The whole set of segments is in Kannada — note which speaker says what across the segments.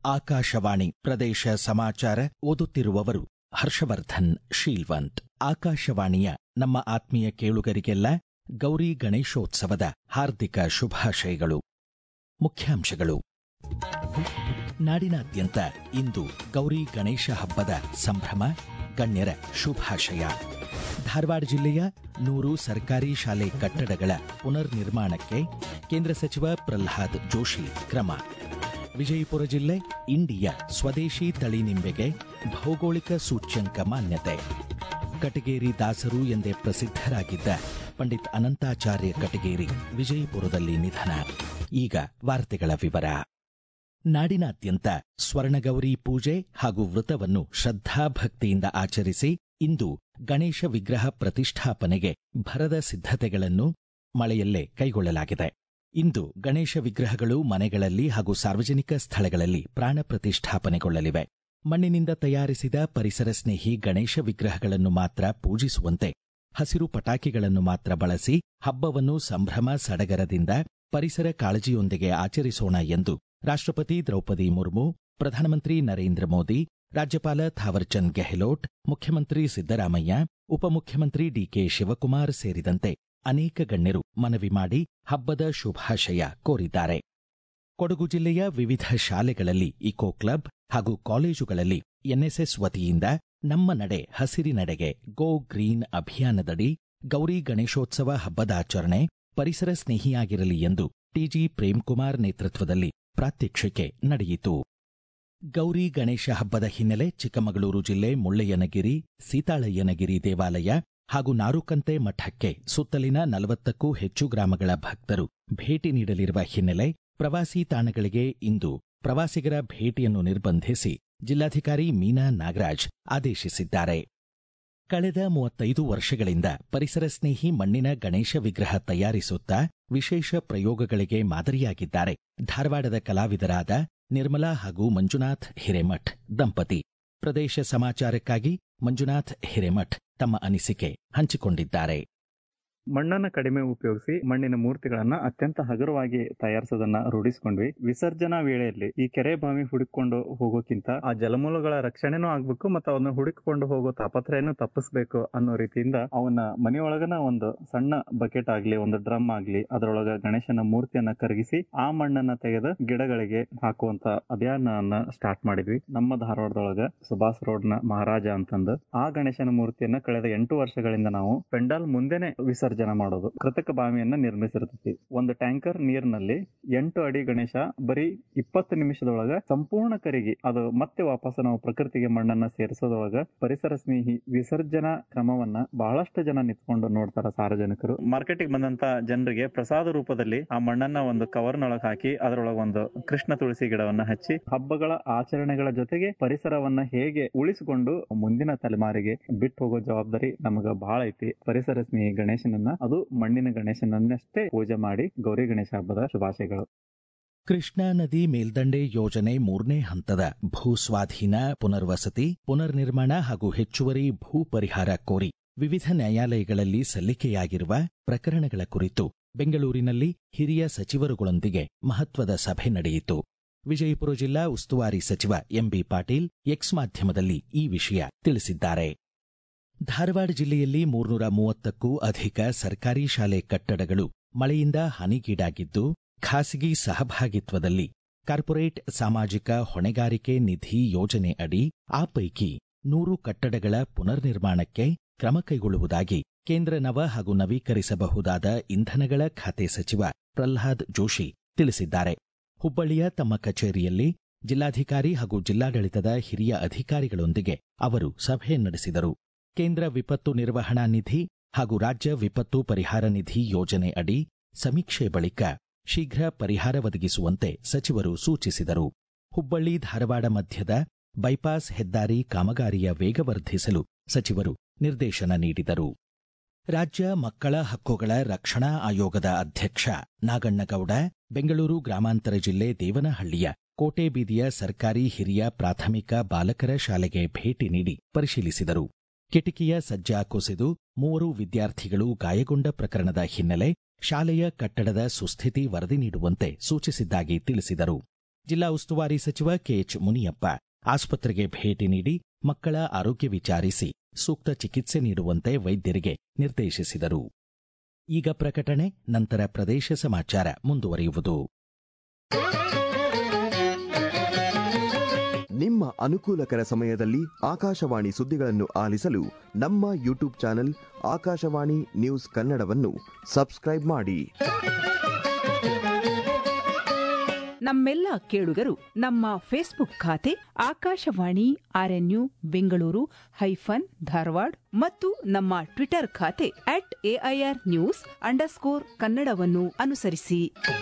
Speaker 1: ಆಕಾಶವಾಣಿ ಪ್ರದೇಶ ಸಮಾಚಾರ ಓದುತ್ತಿರುವವರು ಹರ್ಷವರ್ಧನ್ ಶೀಲ್ವಂತ್ ಆಕಾಶವಾಣಿಯ ನಮ್ಮ ಆತ್ಮೀಯ ಕೇಳುಗರಿಗೆಲ್ಲ ಗೌರಿ ಗಣೇಶೋತ್ಸವದ ಹಾರ್ದಿಕ ಶುಭಾಶಯಗಳು ಮುಖ್ಯಾಂಶಗಳು ನಾಡಿನಾದ್ಯಂತ ಇಂದು ಗೌರಿ ಗಣೇಶ ಹಬ್ಬದ ಸಂಭ್ರಮ ಗಣ್ಯರ ಶುಭಾಶಯ ಧಾರವಾಡ ಜಿಲ್ಲೆಯ ನೂರು ಸರ್ಕಾರಿ ಶಾಲೆ ಕಟ್ಟಡಗಳ ಪುನರ್ ನಿರ್ಮಾಣಕ್ಕೆ ಕೇಂದ್ರ ಸಚಿವ ಪ್ರಲ್ಹಾದ್ ಜೋಶಿ ಕ್ರಮ ವಿಜಯಪುರ ಜಿಲ್ಲೆ ಇಂಡಿಯ ಸ್ವದೇಶಿ ತಳಿ ನಿಂಬೆಗೆ ಭೌಗೋಳಿಕ ಸೂಚ್ಯಂಕ ಮಾನ್ಯತೆ ಕಟಗೇರಿ ದಾಸರು ಎಂದೇ ಪ್ರಸಿದ್ಧರಾಗಿದ್ದ ಪಂಡಿತ್ ಅನಂತಾಚಾರ್ಯ ಕಟಗೇರಿ ವಿಜಯಪುರದಲ್ಲಿ ನಿಧನ ಈಗ ವಾರ್ತೆಗಳ ವಿವರ ನಾಡಿನಾದ್ಯಂತ ಸ್ವರ್ಣಗೌರಿ ಪೂಜೆ ಹಾಗೂ ವ್ರತವನ್ನು ಶ್ರದ್ಧಾಭಕ್ತಿಯಿಂದ ಆಚರಿಸಿ ಇಂದು ಗಣೇಶ ವಿಗ್ರಹ ಪ್ರತಿಷ್ಠಾಪನೆಗೆ ಭರದ ಸಿದ್ಧತೆಗಳನ್ನು ಮಳೆಯಲ್ಲೇ ಕೈಗೊಳ್ಳಲಾಗಿದೆ ಇಂದು ಗಣೇಶ ವಿಗ್ರಹಗಳು ಮನೆಗಳಲ್ಲಿ ಹಾಗೂ ಸಾರ್ವಜನಿಕ ಸ್ಥಳಗಳಲ್ಲಿ ಪ್ರಾಣ ಪ್ರತಿಷ್ಠಾಪನೆಗೊಳ್ಳಲಿವೆ ಮಣ್ಣಿನಿಂದ ತಯಾರಿಸಿದ ಪರಿಸರ ಸ್ನೇಹಿ ಗಣೇಶ ವಿಗ್ರಹಗಳನ್ನು ಮಾತ್ರ ಪೂಜಿಸುವಂತೆ ಹಸಿರು ಪಟಾಕಿಗಳನ್ನು ಮಾತ್ರ ಬಳಸಿ ಹಬ್ಬವನ್ನು ಸಂಭ್ರಮ ಸಡಗರದಿಂದ ಪರಿಸರ ಕಾಳಜಿಯೊಂದಿಗೆ ಆಚರಿಸೋಣ ಎಂದು ರಾಷ್ಟ್ರಪತಿ ದ್ರೌಪದಿ ಮುರ್ಮು ಪ್ರಧಾನಮಂತ್ರಿ ನರೇಂದ್ರ ಮೋದಿ ರಾಜ್ಯಪಾಲ ಥಾವರ್ಚಂದ್ ಗೆಹ್ಲೋಟ್ ಮುಖ್ಯಮಂತ್ರಿ ಸಿದ್ದರಾಮಯ್ಯ ಉಪಮುಖ್ಯಮಂತ್ರಿ ಡಿಕೆ ಶಿವಕುಮಾರ್ ಸೇರಿದಂತೆ ಅನೇಕ ಗಣ್ಯರು ಮನವಿ ಮಾಡಿ ಹಬ್ಬದ ಶುಭಾಶಯ ಕೋರಿದ್ದಾರೆ ಕೊಡಗು ಜಿಲ್ಲೆಯ ವಿವಿಧ ಶಾಲೆಗಳಲ್ಲಿ ಇಕೋ ಕ್ಲಬ್ ಹಾಗೂ ಕಾಲೇಜುಗಳಲ್ಲಿ ಎನ್ಎಸ್ಎಸ್ ವತಿಯಿಂದ ನಮ್ಮ ನಡೆ ಹಸಿರಿನಡೆಗೆ ಗೋ ಗ್ರೀನ್ ಅಭಿಯಾನದಡಿ ಗೌರಿ ಗಣೇಶೋತ್ಸವ ಹಬ್ಬದಾಚರಣೆ ಪರಿಸರ ಸ್ನೇಹಿಯಾಗಿರಲಿ ಎಂದು ಟಿಜಿ ಪ್ರೇಮ್ಕುಮಾರ್ ನೇತೃತ್ವದಲ್ಲಿ ಪ್ರಾತ್ಯಕ್ಷಿಕೆ ನಡೆಯಿತು ಗೌರಿ ಗಣೇಶ ಹಬ್ಬದ ಹಿನ್ನೆಲೆ ಚಿಕ್ಕಮಗಳೂರು ಜಿಲ್ಲೆ ಮುಳ್ಳಯ್ಯನಗಿರಿ ಸೀತಾಳಯ್ಯನಗಿರಿ ದೇವಾಲಯ ಹಾಗೂ ನಾರುಕಂತೆ ಮಠಕ್ಕೆ ಸುತ್ತಲಿನ ನಲವತ್ತಕ್ಕೂ ಹೆಚ್ಚು ಗ್ರಾಮಗಳ ಭಕ್ತರು ಭೇಟಿ ನೀಡಲಿರುವ ಹಿನ್ನೆಲೆ ಪ್ರವಾಸಿ ತಾಣಗಳಿಗೆ ಇಂದು ಪ್ರವಾಸಿಗರ ಭೇಟಿಯನ್ನು ನಿರ್ಬಂಧಿಸಿ ಜಿಲ್ಲಾಧಿಕಾರಿ ಮೀನಾ ನಾಗರಾಜ್ ಆದೇಶಿಸಿದ್ದಾರೆ ಕಳೆದ ಮೂವತ್ತೈದು ವರ್ಷಗಳಿಂದ ಪರಿಸರ ಸ್ನೇಹಿ ಮಣ್ಣಿನ ಗಣೇಶ ವಿಗ್ರಹ ತಯಾರಿಸುತ್ತಾ ವಿಶೇಷ ಪ್ರಯೋಗಗಳಿಗೆ ಮಾದರಿಯಾಗಿದ್ದಾರೆ ಧಾರವಾಡದ ಕಲಾವಿದರಾದ ನಿರ್ಮಲಾ ಹಾಗೂ ಮಂಜುನಾಥ್ ಹಿರೇಮಠ್ ದಂಪತಿ ಪ್ರದೇಶ ಸಮಾಚಾರಕ್ಕಾಗಿ ಮಂಜುನಾಥ್ ಹಿರೇಮಠ್ ತಮ್ಮ ಅನಿಸಿಕೆ ಹಂಚಿಕೊಂಡಿದ್ದಾರೆ
Speaker 2: ಮಣ್ಣನ್ನ ಕಡಿಮೆ ಉಪಯೋಗಿಸಿ ಮಣ್ಣಿನ ಮೂರ್ತಿಗಳನ್ನ ಅತ್ಯಂತ ಹಗುರವಾಗಿ ತಯಾರಿಸೋದನ್ನ ರೂಢಿಸಿಕೊಂಡ್ವಿ ವಿಸರ್ಜನಾ ವೇಳೆಯಲ್ಲಿ ಈ ಕೆರೆ ಬಾವಿ ಹುಡುಕೊಂಡು ಹೋಗೋಕ್ಕಿಂತ ಆ ಜಲಮೂಲಗಳ ರಕ್ಷಣೆನೂ ಆಗ್ಬೇಕು ಮತ್ತು ಅವನ್ನ ಹುಡುಕಿಕೊಂಡು ಹೋಗೋ ತಾಪತ್ರಯನ್ನು ತಪ್ಪಿಸ್ಬೇಕು ಅನ್ನೋ ರೀತಿಯಿಂದ ಅವನ ಮನೆಯೊಳಗನ ಒಂದು ಸಣ್ಣ ಬಕೆಟ್ ಆಗ್ಲಿ ಒಂದು ಡ್ರಮ್ ಆಗ್ಲಿ ಅದರೊಳಗ ಗಣೇಶನ ಮೂರ್ತಿಯನ್ನ ಕರಗಿಸಿ ಆ ಮಣ್ಣನ್ನ ತೆಗೆದು ಗಿಡಗಳಿಗೆ ಹಾಕುವಂತ ಅಭಿಯಾನವನ್ನ ಸ್ಟಾರ್ಟ್ ಮಾಡಿದ್ವಿ ನಮ್ಮ ಧಾರವಾಡದೊಳಗ ಸುಭಾಷ್ ರೋಡ್ ನ ಮಹಾರಾಜ ಅಂತಂದು ಆ ಗಣೇಶನ ಮೂರ್ತಿಯನ್ನ ಕಳೆದ ಎಂಟು ವರ್ಷಗಳಿಂದ ನಾವು ಪೆಂಡಾಲ್ ಮುಂದೆನೆ ವಿಸರ್ಜನೆ ಮಾಡಬಹುದು ಕೃತಕ ಬಾವಿಯನ್ನ ನಿರ್ಮಿಸಿರ್ತೈತಿ ಒಂದು ಟ್ಯಾಂಕರ್ ನೀರಿನಲ್ಲಿ ಎಂಟು ಅಡಿ ಗಣೇಶ ಬರೀ ಇಪ್ಪತ್ತು ನಿಮಿಷದೊಳಗ ಸಂಪೂರ್ಣ ಕರಿಗಿ ಅದು ಮತ್ತೆ ವಾಪಸ್ ನಾವು ಪ್ರಕೃತಿಗೆ ಮಣ್ಣನ್ನ ಸೇರಿಸೋದೊಳಗ ಪರಿಸರ ಸ್ನೇಹಿ ವಿಸರ್ಜನಾ ಕ್ರಮವನ್ನ ಬಹಳಷ್ಟು ಜನ ನಿಂತ್ಕೊಂಡು ನೋಡ್ತಾರ ಸಾರ್ವಜನಿಕರು ಮಾರ್ಕೆಟಿಗೆ ಬಂದಂತ ಜನರಿಗೆ ಪ್ರಸಾದ ರೂಪದಲ್ಲಿ ಆ ಮಣ್ಣನ್ನ ಒಂದು ಕವರ್ನೊಳಗೆ ಹಾಕಿ ಅದರೊಳಗೆ ಒಂದು ಕೃಷ್ಣ ತುಳಸಿ ಗಿಡವನ್ನ ಹಚ್ಚಿ ಹಬ್ಬಗಳ ಆಚರಣೆಗಳ ಜೊತೆಗೆ ಪರಿಸರವನ್ನ ಹೇಗೆ ಉಳಿಸಿಕೊಂಡು ಮುಂದಿನ ತಲೆಮಾರಿಗೆ ಬಿಟ್ಟು ಹೋಗೋ ಜವಾಬ್ದಾರಿ ನಮಗ ಬಹಳ ಐತಿ ಪರಿಸರ ಸ್ನೇಹಿ ಗಣೇಶನನ್ನ ಅದು ಮಣ್ಣಿನ ಗಣೇಶನನ್ನಷ್ಟೇ ಪೂಜೆ ಮಾಡಿ ಗೌರಿ ಗಣೇಶ ಹಬ್ಬದ ಶುಭಾಶಯಗಳು
Speaker 1: ಕೃಷ್ಣಾ ನದಿ ಮೇಲ್ದಂಡೆ ಯೋಜನೆ ಮೂರನೇ ಹಂತದ ಭೂ ಸ್ವಾಧೀನ ಪುನರ್ವಸತಿ ಪುನರ್ನಿರ್ಮಾಣ ಹಾಗೂ ಹೆಚ್ಚುವರಿ ಭೂ ಪರಿಹಾರ ಕೋರಿ ವಿವಿಧ ನ್ಯಾಯಾಲಯಗಳಲ್ಲಿ ಸಲ್ಲಿಕೆಯಾಗಿರುವ ಪ್ರಕರಣಗಳ ಕುರಿತು ಬೆಂಗಳೂರಿನಲ್ಲಿ ಹಿರಿಯ ಸಚಿವರುಗಳೊಂದಿಗೆ ಮಹತ್ವದ ಸಭೆ ನಡೆಯಿತು ವಿಜಯಪುರ ಜಿಲ್ಲಾ ಉಸ್ತುವಾರಿ ಸಚಿವ ಎಂಬಿ ಪಾಟೀಲ್ ಎಕ್ಸ್ ಮಾಧ್ಯಮದಲ್ಲಿ ಈ ವಿಷಯ ತಿಳಿಸಿದ್ದಾರೆ ಧಾರವಾಡ ಜಿಲ್ಲೆಯಲ್ಲಿ ಮೂರ್ನೂರ ಮೂವತ್ತಕ್ಕೂ ಅಧಿಕ ಸರ್ಕಾರಿ ಶಾಲೆ ಕಟ್ಟಡಗಳು ಮಳೆಯಿಂದ ಹಾನಿಗೀಡಾಗಿದ್ದು ಖಾಸಗಿ ಸಹಭಾಗಿತ್ವದಲ್ಲಿ ಕಾರ್ಪೊರೇಟ್ ಸಾಮಾಜಿಕ ಹೊಣೆಗಾರಿಕೆ ನಿಧಿ ಯೋಜನೆ ಅಡಿ ಆ ಪೈಕಿ ನೂರು ಕಟ್ಟಡಗಳ ಪುನರ್ನಿರ್ಮಾಣಕ್ಕೆ ಕ್ರಮ ಕೈಗೊಳ್ಳುವುದಾಗಿ ಕೇಂದ್ರ ನವ ಹಾಗೂ ನವೀಕರಿಸಬಹುದಾದ ಇಂಧನಗಳ ಖಾತೆ ಸಚಿವ ಪ್ರಲ್ಹಾದ್ ಜೋಶಿ ತಿಳಿಸಿದ್ದಾರೆ ಹುಬ್ಬಳ್ಳಿಯ ತಮ್ಮ ಕಚೇರಿಯಲ್ಲಿ ಜಿಲ್ಲಾಧಿಕಾರಿ ಹಾಗೂ ಜಿಲ್ಲಾಡಳಿತದ ಹಿರಿಯ ಅಧಿಕಾರಿಗಳೊಂದಿಗೆ ಅವರು ಸಭೆ ನಡೆಸಿದರು ಕೇಂದ್ರ ವಿಪತ್ತು ನಿರ್ವಹಣಾ ನಿಧಿ ಹಾಗೂ ರಾಜ್ಯ ವಿಪತ್ತು ಪರಿಹಾರ ನಿಧಿ ಯೋಜನೆ ಅಡಿ ಸಮೀಕ್ಷೆ ಬಳಿಕ ಶೀಘ್ರ ಪರಿಹಾರ ಒದಗಿಸುವಂತೆ ಸಚಿವರು ಸೂಚಿಸಿದರು ಹುಬ್ಬಳ್ಳಿ ಧಾರವಾಡ ಮಧ್ಯದ ಬೈಪಾಸ್ ಹೆದ್ದಾರಿ ಕಾಮಗಾರಿಯ ವೇಗವರ್ಧಿಸಲು ಸಚಿವರು ನಿರ್ದೇಶನ ನೀಡಿದರು ರಾಜ್ಯ ಮಕ್ಕಳ ಹಕ್ಕುಗಳ ರಕ್ಷಣಾ ಆಯೋಗದ ಅಧ್ಯಕ್ಷ ನಾಗಣ್ಣಗೌಡ ಬೆಂಗಳೂರು ಗ್ರಾಮಾಂತರ ಜಿಲ್ಲೆ ದೇವನಹಳ್ಳಿಯ ಕೋಟೆಬೀದಿಯ ಸರ್ಕಾರಿ ಹಿರಿಯ ಪ್ರಾಥಮಿಕ ಬಾಲಕರ ಶಾಲೆಗೆ ಭೇಟಿ ನೀಡಿ ಪರಿಶೀಲಿಸಿದರು ಕಿಟಕಿಯ ಸಜ್ಜಾ ಕುಸಿದು ಮೂವರು ವಿದ್ಯಾರ್ಥಿಗಳು ಗಾಯಗೊಂಡ ಪ್ರಕರಣದ ಹಿನ್ನೆಲೆ ಶಾಲೆಯ ಕಟ್ಟಡದ ಸುಸ್ಥಿತಿ ವರದಿ ನೀಡುವಂತೆ ಸೂಚಿಸಿದ್ದಾಗಿ ತಿಳಿಸಿದರು ಜಿಲ್ಲಾ ಉಸ್ತುವಾರಿ ಸಚಿವ ಕೆಎಚ್ ಮುನಿಯಪ್ಪ ಆಸ್ಪತ್ರೆಗೆ ಭೇಟಿ ನೀಡಿ ಮಕ್ಕಳ ಆರೋಗ್ಯ ವಿಚಾರಿಸಿ ಸೂಕ್ತ ಚಿಕಿತ್ಸೆ ನೀಡುವಂತೆ ವೈದ್ಯರಿಗೆ ನಿರ್ದೇಶಿಸಿದರು ಈಗ ಪ್ರಕಟಣೆ ನಂತರ ಪ್ರದೇಶ ಸಮಾಚಾರ ಮುಂದುವರಿಯುವುದು
Speaker 3: ನಿಮ್ಮ ಅನುಕೂಲಕರ ಸಮಯದಲ್ಲಿ ಆಕಾಶವಾಣಿ ಸುದ್ದಿಗಳನ್ನು ಆಲಿಸಲು ನಮ್ಮ ಯೂಟ್ಯೂಬ್ ಚಾನೆಲ್ ಆಕಾಶವಾಣಿ ನ್ಯೂಸ್ ಕನ್ನಡವನ್ನು ಸಬ್ಸ್ಕ್ರೈಬ್ ಮಾಡಿ
Speaker 4: ನಮ್ಮೆಲ್ಲ ಕೇಳುಗರು ನಮ್ಮ ಫೇಸ್ಬುಕ್ ಖಾತೆ ಆಕಾಶವಾಣಿ ಆರ್ಎನ್ಯು ಬೆಂಗಳೂರು ಹೈಫನ್ ಧಾರವಾಡ ಮತ್ತು ನಮ್ಮ ಟ್ವಿಟರ್ ಖಾತೆ ಅಟ್ ಎಐಆರ್ ನ್ಯೂಸ್ ಅಂಡರ್ಸ್ಕೋರ್ ಕನ್ನಡವನ್ನು ಅನುಸರಿಸಿ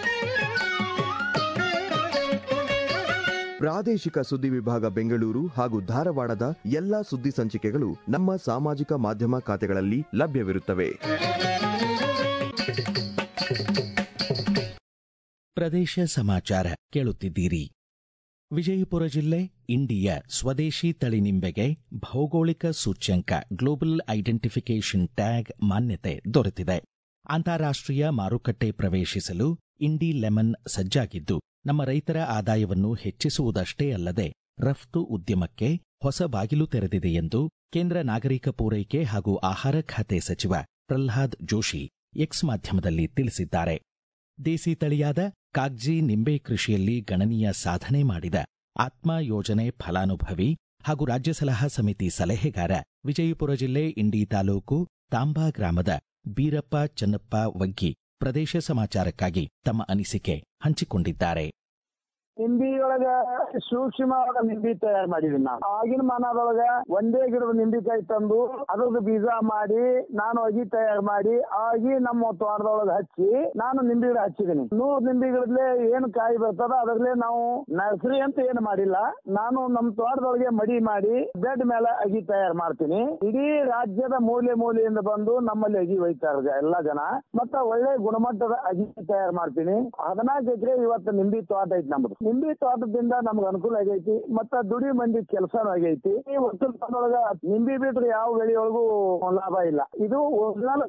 Speaker 3: ಪ್ರಾದೇಶಿಕ ಸುದ್ದಿ ವಿಭಾಗ ಬೆಂಗಳೂರು ಹಾಗೂ ಧಾರವಾಡದ ಎಲ್ಲಾ ಸುದ್ದಿ ಸಂಚಿಕೆಗಳು ನಮ್ಮ ಸಾಮಾಜಿಕ ಮಾಧ್ಯಮ ಖಾತೆಗಳಲ್ಲಿ ಲಭ್ಯವಿರುತ್ತವೆ
Speaker 1: ಪ್ರದೇಶ ಸಮಾಚಾರ ಕೇಳುತ್ತಿದ್ದೀರಿ ವಿಜಯಪುರ ಜಿಲ್ಲೆ ಇಂಡಿಯಾ ಸ್ವದೇಶಿ ತಳಿ ನಿಂಬೆಗೆ ಭೌಗೋಳಿಕ ಸೂಚ್ಯಂಕ ಗ್ಲೋಬಲ್ ಐಡೆಂಟಿಫಿಕೇಷನ್ ಟ್ಯಾಗ್ ಮಾನ್ಯತೆ ದೊರೆತಿದೆ ಅಂತಾರಾಷ್ಟ್ರೀಯ ಮಾರುಕಟ್ಟೆ ಪ್ರವೇಶಿಸಲು ಇಂಡಿ ಲೆಮನ್ ಸಜ್ಜಾಗಿದ್ದು ನಮ್ಮ ರೈತರ ಆದಾಯವನ್ನು ಹೆಚ್ಚಿಸುವುದಷ್ಟೇ ಅಲ್ಲದೆ ರಫ್ತು ಉದ್ಯಮಕ್ಕೆ ಹೊಸ ಬಾಗಿಲು ತೆರೆದಿದೆ ಎಂದು ಕೇಂದ್ರ ನಾಗರಿಕ ಪೂರೈಕೆ ಹಾಗೂ ಆಹಾರ ಖಾತೆ ಸಚಿವ ಪ್ರಲ್ಹಾದ್ ಜೋಶಿ ಎಕ್ಸ್ ಮಾಧ್ಯಮದಲ್ಲಿ ತಿಳಿಸಿದ್ದಾರೆ ದೇಸಿ ತಳಿಯಾದ ಕಾಗ್ಜಿ ನಿಂಬೆ ಕೃಷಿಯಲ್ಲಿ ಗಣನೀಯ ಸಾಧನೆ ಮಾಡಿದ ಆತ್ಮ ಯೋಜನೆ ಫಲಾನುಭವಿ ಹಾಗೂ ರಾಜ್ಯ ಸಲಹಾ ಸಮಿತಿ ಸಲಹೆಗಾರ ವಿಜಯಪುರ ಜಿಲ್ಲೆ ಇಂಡಿ ತಾಲೂಕು ತಾಂಬಾ ಗ್ರಾಮದ ಬೀರಪ್ಪ ಚನ್ನಪ್ಪ ವಗ್ಗಿ ಪ್ರದೇಶ ಸಮಾಚಾರಕ್ಕಾಗಿ ತಮ್ಮ ಅನಿಸಿಕೆ ಹಂಚಿಕೊಂಡಿದ್ದಾರೆ
Speaker 5: ನಿಂಬಿ ಒಳಗ ಸೂಕ್ಷ್ಮವಾದ ನಿಂಬಿ ತಯಾರು ಮಾಡಿದೀನಿ ನಾನು ಆಗಿನ ಮಾನದೊಳಗ ಒಂದೇ ಗಿಡದ ನಿಂಬಿಕಾಯಿ ತಂದು ಅದ್ರದ್ದು ಬೀಜ ಮಾಡಿ ನಾನು ಅಗಿ ತಯಾರು ಮಾಡಿ ಆಗಿ ನಮ್ಮ ತೋಟದೊಳಗ ಹಚ್ಚಿ ನಾನು ನಿಂಬಿ ಗಿಡ ಹಚ್ಚಿದೀನಿ ನೂರ್ ನಿಂಬಿ ಗಿಡದ್ಲೆ ಏನ್ ಕಾಯಿ ಬರ್ತದ ಅದ್ರಲ್ಲೇ ನಾವು ನರ್ಸರಿ ಅಂತ ಏನ್ ಮಾಡಿಲ್ಲ ನಾನು ನಮ್ಮ ತೋಟದೊಳಗೆ ಮಡಿ ಮಾಡಿ ಬೆಡ್ ಮೇಲೆ ಅಗಿ ತಯಾರು ಮಾಡ್ತೀನಿ ಇಡೀ ರಾಜ್ಯದ ಮೂಲೆ ಮೂಲೆಯಿಂದ ಬಂದು ನಮ್ಮಲ್ಲಿ ಅಗಿ ಒಯ್ತಾರೆ ಎಲ್ಲಾ ಜನ ಮತ್ತ ಒಳ್ಳೆ ಗುಣಮಟ್ಟದ ಅಗಿ ತಯಾರು ಮಾಡ್ತೀನಿ ಹದಿನಾಲ್ಕು ಎಕರೆ ಇವತ್ತು ನಿಂಬಿ ತೋಟ ಐತಿ ನಮ್ದು ನಿಂಬಿ ತೋಟದಿಂದ ನಮ್ಗೆ ಅನುಕೂಲ ಆಗೈತಿ ಮತ್ತ ದುಡಿ ಮಂದಿ ಕೆಲಸನೂ ಆಗೈತಿ ಈ ಒಕ್ಕಲ್ತನದೊಳಗ ನಿಂಬಿ ಬಿಟ್ರೆ ಯಾವ ಬೆಳೆಯೊಳಗೂ ಲಾಭ ಇಲ್ಲ ಇದು ಒರಿಜಿನಲ್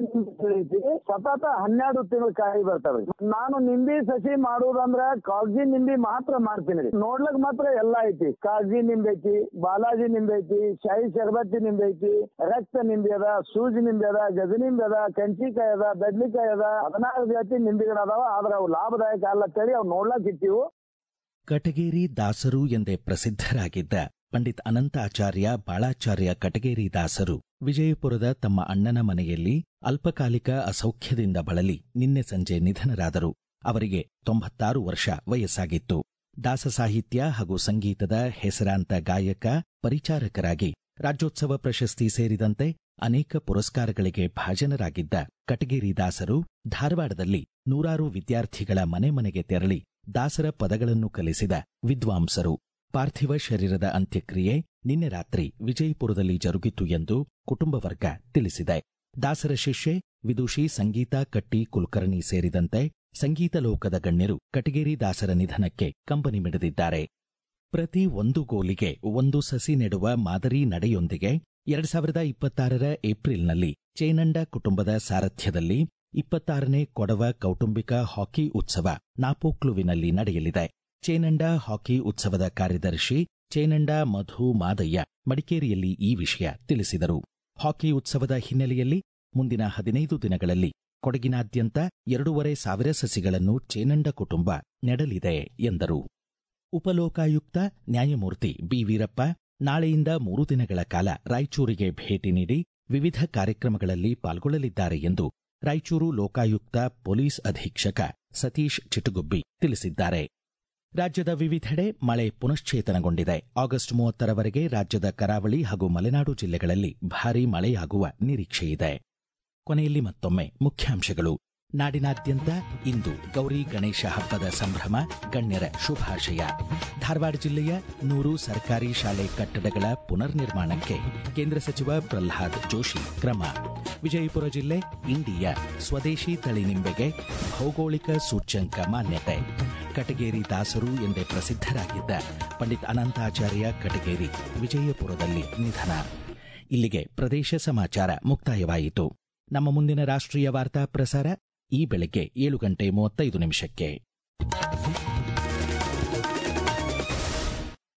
Speaker 5: ಐತಿ ಸತತ ಹನ್ನೆರಡು ತಿಂಗಳು ಕಾಯಿ ಬರ್ತವೆ ನಾನು ನಿಂಬಿ ಸಸಿ ಮಾಡುವುದಂದ್ರ ಕಾಗಜಿ ನಿಂಬಿ ಮಾತ್ರ ಮಾಡ್ತೀನಿ ರೀ. ನೋಡ್ಲಕ್ ಮಾತ್ರ ಎಲ್ಲಾ ಐತಿ ಕಾಗಜಿ ನಿಂಬೆ ಐತಿ ಬಾಲಾಜಿ ನಿಂಬೆ ಐತಿ ಶಾಹಿ ಶರ್ಬತ್ತಿ ನಿಂಬೆ ಐತಿ ರಕ್ತ ನಿಂಬೆ ಅದ ಸೂಜಿ ನಿಂಬೆ ಅದ ಗಜ ನಿಂಬೆ ಅದ ಕಂಚಿಕಾಯಿ ಅದ ಬೆಡ್ಲಿಕಾಯಿ ಅದ ಹದಿನಾರು ಜಾತಿ ನಿಂಬೆಗಳು ಅದಾವ ಆದ್ರ ಅವು ಲಾಭದಾಯಕ ಅಲ್ಲ ತಳಿ ಅವ್ ನೋಡ್ಲಕ್ ಇಟ್ಟಿವು
Speaker 1: ಕಟಗೇರಿ ದಾಸರು ಎಂದೇ ಪ್ರಸಿದ್ಧರಾಗಿದ್ದ ಪಂಡಿತ್ ಅನಂತಾಚಾರ್ಯ ಬಾಳಾಚಾರ್ಯ ಕಟಗೇರಿ ದಾಸರು ವಿಜಯಪುರದ ತಮ್ಮ ಅಣ್ಣನ ಮನೆಯಲ್ಲಿ ಅಲ್ಪಕಾಲಿಕ ಅಸೌಖ್ಯದಿಂದ ಬಳಲಿ ನಿನ್ನೆ ಸಂಜೆ ನಿಧನರಾದರು ಅವರಿಗೆ ತೊಂಬತ್ತಾರು ವರ್ಷ ವಯಸ್ಸಾಗಿತ್ತು ದಾಸ ಸಾಹಿತ್ಯ ಹಾಗೂ ಸಂಗೀತದ ಹೆಸರಾಂತ ಗಾಯಕ ಪರಿಚಾರಕರಾಗಿ ರಾಜ್ಯೋತ್ಸವ ಪ್ರಶಸ್ತಿ ಸೇರಿದಂತೆ ಅನೇಕ ಪುರಸ್ಕಾರಗಳಿಗೆ ಭಾಜನರಾಗಿದ್ದ ಕಟಗೇರಿ ದಾಸರು ಧಾರವಾಡದಲ್ಲಿ ನೂರಾರು ವಿದ್ಯಾರ್ಥಿಗಳ ಮನೆ ಮನೆಗೆ ತೆರಳಿ ದಾಸರ ಪದಗಳನ್ನು ಕಲಿಸಿದ ವಿದ್ವಾಂಸರು ಪಾರ್ಥಿವ ಶರೀರದ ಅಂತ್ಯಕ್ರಿಯೆ ನಿನ್ನೆ ರಾತ್ರಿ ವಿಜಯಪುರದಲ್ಲಿ ಜರುಗಿತು ಎಂದು ಕುಟುಂಬ ವರ್ಗ ತಿಳಿಸಿದೆ ದಾಸರ ಶಿಷ್ಯೆ ವಿದುಷಿ ಸಂಗೀತಾ ಕಟ್ಟಿ ಕುಲಕರ್ಣಿ ಸೇರಿದಂತೆ ಸಂಗೀತ ಲೋಕದ ಗಣ್ಯರು ಕಟಗೇರಿ ದಾಸರ ನಿಧನಕ್ಕೆ ಕಂಬನಿ ಮಿಡಿದಿದ್ದಾರೆ ಪ್ರತಿ ಒಂದು ಗೋಲಿಗೆ ಒಂದು ಸಸಿ ನೆಡುವ ಮಾದರಿ ನಡೆಯೊಂದಿಗೆ ಎರಡ್ ಸಾವಿರದ ಇಪ್ಪತ್ತಾರರ ಏಪ್ರಿಲ್ನಲ್ಲಿ ಚೇನಂಡ ಕುಟುಂಬದ ಸಾರಥ್ಯದಲ್ಲಿ ಇಪ್ಪತ್ತಾರನೇ ಕೊಡವ ಕೌಟುಂಬಿಕ ಹಾಕಿ ಉತ್ಸವ ನಾಪೋಕ್ಲುವಿನಲ್ಲಿ ನಡೆಯಲಿದೆ ಚೇನಂಡ ಹಾಕಿ ಉತ್ಸವದ ಕಾರ್ಯದರ್ಶಿ ಚೇನಂಡ ಮಧು ಮಾದಯ್ಯ ಮಡಿಕೇರಿಯಲ್ಲಿ ಈ ವಿಷಯ ತಿಳಿಸಿದರು ಹಾಕಿ ಉತ್ಸವದ ಹಿನ್ನೆಲೆಯಲ್ಲಿ ಮುಂದಿನ ಹದಿನೈದು ದಿನಗಳಲ್ಲಿ ಕೊಡಗಿನಾದ್ಯಂತ ಎರಡೂವರೆ ಸಾವಿರ ಸಸಿಗಳನ್ನು ಚೇನಂಡ ಕುಟುಂಬ ನೆಡಲಿದೆ ಎಂದರು ಉಪಲೋಕಾಯುಕ್ತ ನ್ಯಾಯಮೂರ್ತಿ ಬಿ ವೀರಪ್ಪ ನಾಳೆಯಿಂದ ಮೂರು ದಿನಗಳ ಕಾಲ ರಾಯಚೂರಿಗೆ ಭೇಟಿ ನೀಡಿ ವಿವಿಧ ಕಾರ್ಯಕ್ರಮಗಳಲ್ಲಿ ಪಾಲ್ಗೊಳ್ಳಲಿದ್ದಾರೆ ಎಂದು ರಾಯಚೂರು ಲೋಕಾಯುಕ್ತ ಪೊಲೀಸ್ ಅಧೀಕ್ಷಕ ಸತೀಶ್ ಚಿಟುಗುಬ್ಬಿ ತಿಳಿಸಿದ್ದಾರೆ ರಾಜ್ಯದ ವಿವಿಧೆಡೆ ಮಳೆ ಪುನಶ್ಚೇತನಗೊಂಡಿದೆ ಆಗಸ್ಟ್ ಮೂವತ್ತರವರೆಗೆ ರಾಜ್ಯದ ಕರಾವಳಿ ಹಾಗೂ ಮಲೆನಾಡು ಜಿಲ್ಲೆಗಳಲ್ಲಿ ಭಾರೀ ಮಳೆಯಾಗುವ ನಿರೀಕ್ಷೆಯಿದೆ ಕೊನೆಯಲ್ಲಿ ಮತ್ತೊಮ್ಮೆ ಮುಖ್ಯಾಂಶಗಳು ನಾಡಿನಾದ್ಯಂತ ಇಂದು ಗೌರಿ ಗಣೇಶ ಹಬ್ಬದ ಸಂಭ್ರಮ ಗಣ್ಯರ ಶುಭಾಶಯ ಧಾರವಾಡ ಜಿಲ್ಲೆಯ ನೂರು ಸರ್ಕಾರಿ ಶಾಲೆ ಕಟ್ಟಡಗಳ ಪುನರ್ ನಿರ್ಮಾಣಕ್ಕೆ ಕೇಂದ್ರ ಸಚಿವ ಪ್ರಲ್ಹಾದ್ ಜೋಶಿ ಕ್ರಮ ವಿಜಯಪುರ ಜಿಲ್ಲೆ ಇಂಡಿಯಾ ಸ್ವದೇಶಿ ತಳಿ ನಿಂಬೆಗೆ ಭೌಗೋಳಿಕ ಸೂಚ್ಯಂಕ ಮಾನ್ಯತೆ ಕಟಗೇರಿ ದಾಸರು ಎಂದೇ ಪ್ರಸಿದ್ಧರಾಗಿದ್ದ ಪಂಡಿತ್ ಅನಂತಾಚಾರ್ಯ ಕಟಗೇರಿ ವಿಜಯಪುರದಲ್ಲಿ ನಿಧನ ಇಲ್ಲಿಗೆ ಪ್ರದೇಶ ಸಮಾಚಾರ ಮುಕ್ತಾಯವಾಯಿತು ನಮ್ಮ ಮುಂದಿನ ರಾಷ್ಟ್ರೀಯ ವಾರ್ತಾ ಪ್ರಸಾರ ಈ ಬೆಳಗ್ಗೆ ಏಳು ಗಂಟೆ ಮೂವತ್ತೈದು ನಿಮಿಷಕ್ಕೆ